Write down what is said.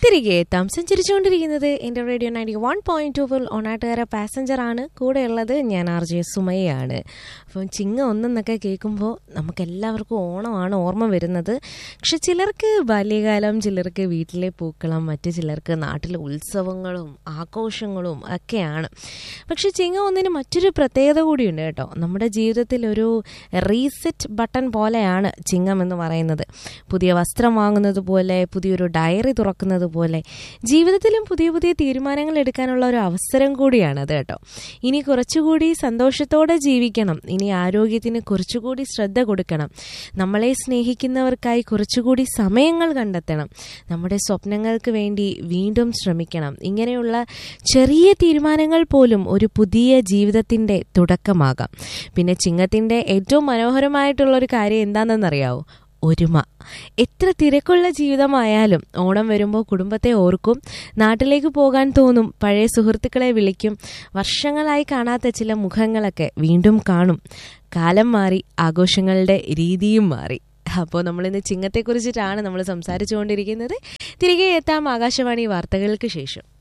തിരികെ എത്താം സഞ്ചരിച്ചുകൊണ്ടിരിക്കുന്നത് എൻ്റെ radio ninety one point two full ഓണാട്ടുകാര പാസഞ്ചർ ആണ് കൂടെ ഉള്ളത് ഞാൻ ആർ ജെ സുമയാണ് അപ്പം ചിങ്ങ ഒന്നെന്നൊക്കെ കേൾക്കുമ്പോൾ നമുക്ക് എല്ലാവർക്കും ഓണമാണ് ഓർമ്മ വരുന്നത് പക്ഷെ ചിലർക്ക് ബാല്യകാലം ചിലർക്ക് വീട്ടിലെ പൂക്കളം മറ്റു ചിലർക്ക് നാട്ടിലെ ഉത്സവങ്ങളും ആഘോഷങ്ങളും ഒക്കെയാണ് പക്ഷെ ചിങ്ങ ഒന്നിന് മറ്റൊരു പ്രത്യേകത കൂടിയുണ്ട് കേട്ടോ നമ്മുടെ ജീവിതത്തിൽ ഒരു റീസെറ്റ് ബട്ടൺ പോലെയാണ് ചിങ്ങം എന്ന് പറയുന്നത് പുതിയ വസ്ത്രം വാങ്ങുന്നത് പോലെ പുതിയൊരു ഡയറി തുറക്കുന്നത് പോലെ ജീവിതത്തിലും പുതിയ പുതിയ തീരുമാനങ്ങൾ എടുക്കാനുള്ള ഒരു അവസരം കൂടിയാണ് അത് കേട്ടോ ഇനി കുറച്ചുകൂടി സന്തോഷത്തോടെ ജീവിക്കണം ഇനി ആരോഗ്യത്തിന് കുറച്ചുകൂടി ശ്രദ്ധ കൊടുക്കണം നമ്മളെ സ്നേഹിക്കുന്നവർക്കായി കുറച്ചുകൂടി സമയങ്ങൾ കണ്ടെത്തണം നമ്മുടെ സ്വപ്നങ്ങൾക്ക് വേണ്ടി വീണ്ടും ശ്രമിക്കണം ഇങ്ങനെയുള്ള ചെറിയ തീരുമാനങ്ങൾ പോലും ഒരു പുതിയ ജീവിതത്തിൻ്റെ തുടക്കമാകാം പിന്നെ ചിങ്ങത്തിൻ്റെ ഏറ്റവും മനോഹരമായിട്ടുള്ള ഒരു കാര്യം എന്താണെന്നറിയാവോ ഒരുമ എത്ര തിരക്കുള്ള ജീവിതമായാലും ഓണം വരുമ്പോൾ കുടുംബത്തെ ഓർക്കും നാട്ടിലേക്ക് പോകാൻ തോന്നും പഴയ സുഹൃത്തുക്കളെ വിളിക്കും വർഷങ്ങളായി കാണാത്ത ചില മുഖങ്ങളൊക്കെ വീണ്ടും കാണും കാലം മാറി ആഘോഷങ്ങളുടെ രീതിയും മാറി അപ്പോൾ നമ്മളിന്ന് ചിങ്ങത്തെക്കുറിച്ചിട്ടാണ് നമ്മൾ സംസാരിച്ചുകൊണ്ടിരിക്കുന്നത് തിരികെ എത്താം ആകാശവാണി വാർത്തകൾക്ക് ശേഷം